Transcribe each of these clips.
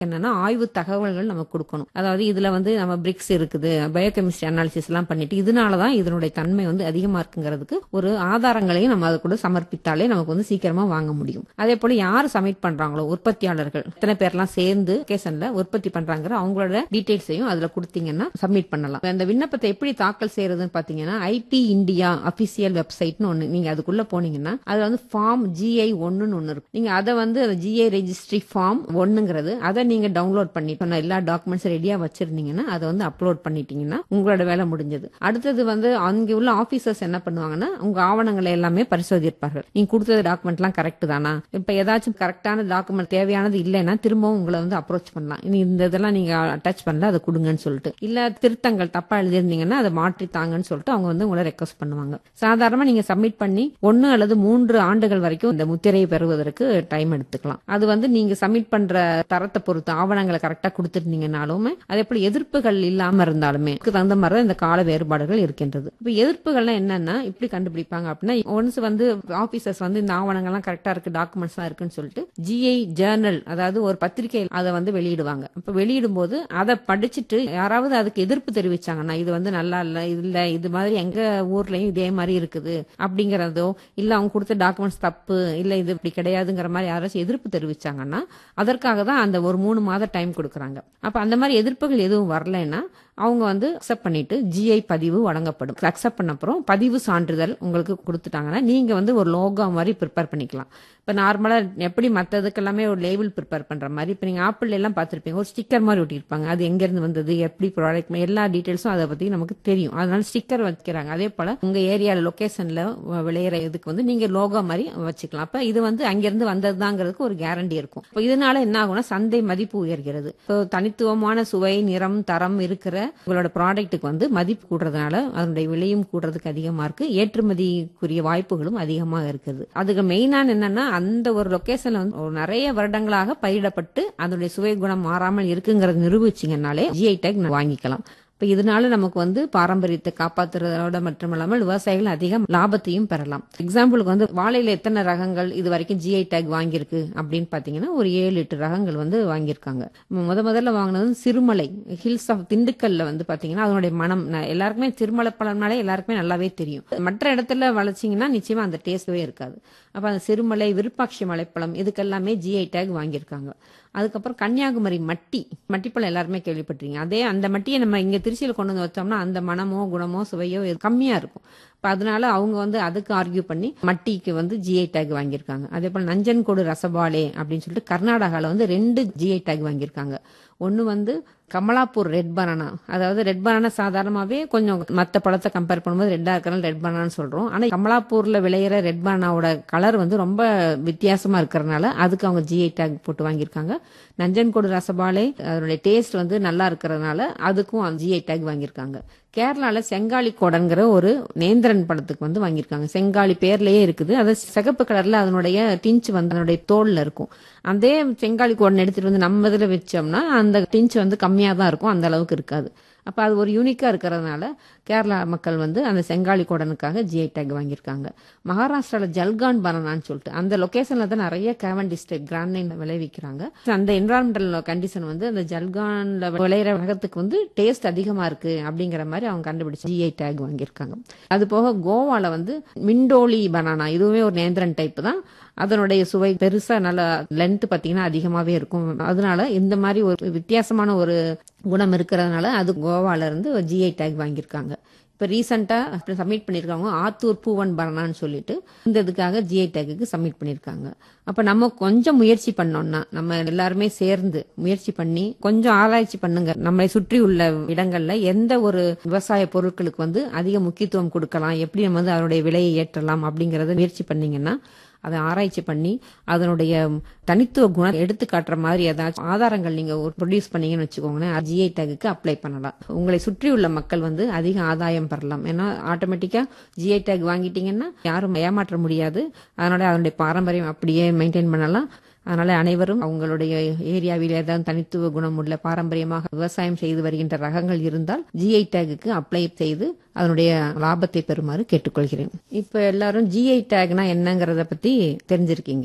என்னன்னா ஆய்வு தகவல்கள் நம்ம கொடுக்கணும் அதாவது இதுல வந்து நம்ம பிரிக்ஸ் இருக்குது பயோகெமிஸ்ட்ரி அனாலிசிஸ் எல்லாம் பண்ணிட்டு இதனாலதான் இதனுடைய தன்மை வந்து அதிகமா இருக்குங்கிறதுக்கு ஒரு ஆதாரங்களையும் நம்ம அது கூட சமர்ப்பித்தாலே நமக்கு வந்து சீக்கிரமா வாங்க முடியும் அதே போல யார் சப்மிட் பண்றாங்களோ உற்பத்தியாளர்கள் எத்தனை பேர்லாம் சேர்ந்து லொகேஷன்ல உற்பத்தி பண்றாங்கிற அவங்களோட டீடைல்ஸையும் அதுல கொடுத்தீங்கன்னா சப்மிட் பண்ணலாம் அந்த விண்ணப்பத்தை எப்படி தாக்கல் செய்யறதுன்னு பாத்தீங்கன்னா ஐபி இந்தியா அபிஷியல் வெப்சைட்னு ஒண்ணு நீங்க அதுக்குள்ள போனீங்கன்னா அதுல வந்து ஃபார்ம் ஜிஐ ஒன்னுன்னு ஒண்ணு இருக்கும் நீங்க அதை வந்து ஜிஐ ரெஜிஸ்ட்ரி ஃபார்ம் ஒண்ணுங்கிறது அதை நீங்க டவுன்லோட் பண்ணி சொன்ன எல்லா டாக்குமெண்ட்ஸ் ரெடியா வச்சிருந்தீங்கன்னா அதை வந்து அப்லோட் பண்ணிட்டீங்கன்னா உங்களோட வேலை முடிஞ்சது அடுத்தது வந்து அங்க உள்ள ஆபீசர்ஸ் என்ன பண்ணுவாங்கன்னா உங்க ஆவணங்களை எல்லாமே பரிசோதிப்பார்கள் நீங்க கொடுத்த டாக்குமெண்ட் எல்லாம் கரெக்ட் தானா இப்ப ஏதாச்சும் கரெக்டான டாக்குமெண்ட் தேவையானது இல்லைன்னா திரும்பவும் உங்களை வந்து அப்ரோச் பண்ணலாம் இனி இந்த இதெல்லாம் நீங்க அட்டாச் பண்ணல அதை கொடுங்கன்னு சொல்லிட்டு இல்ல திருத்தங்கள் தப்பா எழுதியிருந்தீங்கன்னா அதை மாற்றி தாங்கன்னு சொல்லிட்டு அவங்க வந்து உங்களை ரெக்வஸ்ட் பண்ணுவாங்க சாதாரணமா நீங்க சப்மிட் பண்ணி ஒன்னு அல்லது மூன்று ஆண்டுகள் வரைக்கும் இந்த முத்திரையை பெறுவதற்கு டைம் எடுத்துக்கலாம் அது வந்து நீங்க சப்மிட் பண்ற தரத்தை பொறுத்து ஆவணங்களை கரெக்டா கொடுத்துருந்தீங்கனாலுமே அதே போல எதிர்ப்புகள் இல்லாம இருந்தாலுமே அதுக்கு தகுந்த மாதிரி தான் இந்த கால வேறுபாடுகள் இருக்கின்றது இப்ப எதிர்ப்புகள்லாம் என்னன்னா இப்படி கண்டுபிடிப்பாங்க அப்படின்னா ஒன்ஸ் வந்து ஆபீசர்ஸ் வந்து இந்த ஆவணங்கள்லாம் கரெக்டா இருக்கு டாக்குமெண்ட்ஸ் எல்லாம் இருக்குன்னு சொல்லிட்டு ஜிஐ ஜேர்னல் அதாவது ஒரு பத்திரிகை அதை வந்து வெளியிடுவாங்க இப்ப வெளியிடும் போது அதை படிச்சுட்டு யாராவது அதுக்கு எதிர்ப்பு தெரிவிச்சாங்கன்னா இது வந்து நல்லா இல்ல இது இல்ல இது மாதிரி எங்க ஊர்லயும் இதே மாதிரி இருக்குது அப்படிங்கறதோ இல்ல அவங்க கொடுத்த டாக்குமெண்ட்ஸ் தப்பு இல்ல இது இப்படி கிடையாதுங்கிற மாதிரி யாராச்சும் எதிர்ப்பு தெரிவிச்சாங்கன்னா அதற்காக தான் அந்த ஒரு மூணு மாத டைம் கொடுக்கறாங்க அப்ப அந்த மாதிரி எதிர்ப்புகள் எதுவும் வரலைன்னா அவங்க வந்து அக்செப்ட் பண்ணிட்டு ஜிஐ பதிவு வழங்கப்படும் அக்செப்ட் பண்ண அப்புறம் பதிவு சான்றிதழ் உங்களுக்கு கொடுத்துட்டாங்கன்னா நீங்க வந்து ஒரு லோகோ மாதிரி ப்ரிப்பேர் பண்ணிக்கலாம் இப்ப நார்மலா எப்படி மத்ததுக்கு எல்லாமே ஒரு லேபிள் ப்ரிப்பேர் பண்ற மாதிரி இப்ப நீங்க ஆப்பிள் எல்லாம் பார்த்திருப்பீங்க ஒரு ஸ்டிக்கர் மாதிரி ஒட்டியிருப்பாங்க அது எங்க இருந்து வந்தது எப்படி ப்ராடக்ட் எல்லா டீடைல்ஸும் அதை பத்தி நமக்கு தெரியும் அதனால ஸ்டிக்கர் வைக்கிறாங்க அதே போல உங்க ஏரியால லொகேஷன்ல விளையிற இதுக்கு வந்து நீங்க லோகோ மாதிரி வச்சுக்கலாம் அப்ப இது வந்து அங்கிருந்து வந்ததுதாங்கிறதுக்கு ஒரு கேரண்டி இருக்கும் இப்ப இதனால என்ன ஆகும்னா சந்தை மதிப்பு உயர்கிறது இப்போ தனித்துவமான சுவை நிறம் தரம் இருக்கிற உங்களோட ப்ராடக்ட்டுக்கு வந்து மதிப்பு கூடுறதுனால அதனுடைய விலையும் கூடுறதுக்கு அதிகமா இருக்கு ஏற்றுமதிக்குரிய வாய்ப்புகளும் அதிகமாக இருக்குது அதுக்கு மெயினான என்னன்னா அந்த ஒரு லொகேஷன்ல வந்து ஒரு நிறைய வருடங்களாக பயிரிடப்பட்டு அதனுடைய சுவை குணம் மாறாமல் இருக்குங்கிறது நிரூபிச்சிங்கனாலே ஜிஐ டேக் வாங்கிக்கலாம் இப்ப இதனால நமக்கு வந்து பாரம்பரியத்தை காப்பாத்துறதோட மட்டுமல்லாமல் விவசாயிகள் அதிகம் லாபத்தையும் பெறலாம் எக்ஸாம்பிளுக்கு வந்து வாழையில எத்தனை ரகங்கள் இது வரைக்கும் ஜிஐ டேக் வாங்கியிருக்கு அப்படின்னு பாத்தீங்கன்னா ஒரு ஏழு எட்டு ரகங்கள் வந்து வாங்கியிருக்காங்க முத முதல்ல வாங்கினது வந்து சிறுமலை ஹில்ஸ் ஆஃப் திண்டுக்கல்ல வந்து பாத்தீங்கன்னா அதனுடைய மனம் ந- எல்லாருக்குமே திருமலை பழம்னாலே எல்லாருக்குமே நல்லாவே தெரியும் மற்ற இடத்துல வளர்ச்சிங்கன்னா நிச்சயமா அந்த டேஸ்டவே இருக்காது அப்ப அந்த சிறுமலை விருப்பாட்சி மலைப்பழம் இதுக்கெல்லாமே ஜிஐ டேக் வாங்கியிருக்காங்க அதுக்கப்புறம் கன்னியாகுமரி மட்டி மட்டிப்பழம் எல்லாருமே கேள்விப்பட்டிருக்கீங்க அதே அந்த மட்டியை நம்ம இங்க திருச்சியில கொண்டு வந்து வச்சோம்னா அந்த மனமோ குணமோ சுவையோ இது கம்மியா இருக்கும் இப்ப அதனால அவங்க வந்து அதுக்கு ஆர்கியூ பண்ணி மட்டிக்கு வந்து ஜிஐ டேக் வாங்கியிருக்காங்க அதே போல நஞ்சன்கோடு ரசபாலே அப்படின்னு சொல்லிட்டு கர்நாடகால வந்து ரெண்டு ஜிஐ டேக் வாங்கியிருக்காங்க ஒன்னு வந்து கமலாப்பூர் ரெட் பனானா அதாவது ரெட் பனானா சாதாரணமாவே கொஞ்சம் மத்த பழத்தை கம்பேர் பண்ணும்போது ரெட்டா இருக்கிறனால ரெட் பனானான்னு சொல்றோம் ஆனா கமலாப்பூர்ல விளையிற ரெட் பனானாவோட கலர் வந்து ரொம்ப வித்தியாசமா இருக்கிறதுனால அதுக்கு அவங்க ஜிஐ டேக் போட்டு வாங்கியிருக்காங்க நஞ்சன்கோடு ரசபாலை அதனுடைய டேஸ்ட் வந்து நல்லா இருக்கிறதுனால அதுக்கும் ஜிஐ டேக் வாங்கியிருக்காங்க கேரளால செங்காலி கோடன்கிற ஒரு நேந்திரன் பழத்துக்கு வந்து வாங்கியிருக்காங்க செங்காலி பேர்லயே இருக்குது அது சிகப்பு கலர்ல அதனுடைய டிஞ்ச் வந்து அதனுடைய தோல்ல இருக்கும் அதே செங்காலி கோடன் எடுத்துட்டு வந்து நம்ம இதுல வச்சோம்னா அந்த டிஞ்ச் வந்து கம்மியா தான் இருக்கும் அந்த அளவுக்கு இருக்காது அப்ப அது ஒரு யூனிக்கா இருக்கிறதுனால கேரளா மக்கள் வந்து அந்த செங்காலி கோடனுக்காக ஜிஐ டேக் வாங்கியிருக்காங்க மகாராஷ்டிரால ஜல்கான் பனானான்னு சொல்லிட்டு அந்த லொகேஷன்ல தான் நிறைய கேவன் டிஸ்ட்ரிக்ட் கிராண்ட் விளைவிக்கிறாங்க அந்த என்வரான்மெண்டல் கண்டிஷன் வந்து அந்த ஜல்கான்ல விளையிற ரகத்துக்கு வந்து டேஸ்ட் அதிகமா இருக்கு அப்படிங்கிற மாதிரி அவங்க கண்டுபிடிச்சு ஜிஐ டேக் வாங்கியிருக்காங்க அது போக கோவால வந்து மிண்டோலி பனானா இதுவுமே ஒரு நேந்திரன் டைப் தான் அதனுடைய சுவை பெருசா நல்ல லென்த் பாத்தீங்கன்னா அதிகமாவே இருக்கும் அதனால இந்த மாதிரி ஒரு வித்தியாசமான ஒரு குணம் இருக்கிறதுனால அது கோவால இருந்து ஜிஐ டேக் வாங்கியிருக்காங்க இப்ப ரீசெண்டா சப்மிட் பண்ணிருக்காங்க ஆத்தூர் பூவன் பரணான்னு சொல்லிட்டு இந்த இதுக்காக ஜிஐ டேக்கு சப்மிட் பண்ணிருக்காங்க அப்ப நம்ம கொஞ்சம் முயற்சி பண்ணோம்னா நம்ம எல்லாருமே சேர்ந்து முயற்சி பண்ணி கொஞ்சம் ஆராய்ச்சி பண்ணுங்க நம்மளை சுற்றி உள்ள இடங்கள்ல எந்த ஒரு விவசாய பொருட்களுக்கு வந்து அதிக முக்கியத்துவம் கொடுக்கலாம் எப்படி நம்ம வந்து அதனுடைய விலையை ஏற்றலாம் அப்படிங்கறத முயற்சி பண்ணீங்கன்னா அதை ஆராய்ச்சி பண்ணி அதனுடைய தனித்துவ குணம் எடுத்து காட்டுற மாதிரி ஏதாச்சும் ஆதாரங்கள் நீங்க ப்ரொடியூஸ் பண்ணீங்கன்னு வச்சுக்கோங்களேன் ஜிஐ டேகுக்கு அப்ளை பண்ணலாம் உங்களை சுற்றி உள்ள மக்கள் வந்து அதிக ஆதாயம் பெறலாம் ஏன்னா ஆட்டோமேட்டிக்கா ஜிஐ டேக் வாங்கிட்டீங்கன்னா யாரும் ஏமாற்ற முடியாது அதனால அதனுடைய பாரம்பரியம் அப்படியே மெயின்டைன் பண்ணலாம் அதனால அனைவரும் அவங்களுடைய ஏரியாவில் ஏதாவது தனித்துவ குணம் உள்ள பாரம்பரியமாக விவசாயம் செய்து வருகின்ற ரகங்கள் இருந்தால் ஜிஐ டேகுக்கு அப்ளை செய்து அதனுடைய லாபத்தை பெறுமாறு கேட்டுக்கொள்கிறேன் இப்ப எல்லாரும் ஜிஐ டேக்னா என்னங்கறத பத்தி தெரிஞ்சிருக்கீங்க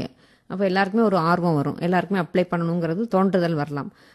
அப்போ எல்லாருக்குமே ஒரு ஆர்வம் வரும் எல்லாருக்குமே அப்ளை பண்ணணுங்கிறது தோன்றுதல் வரலாம்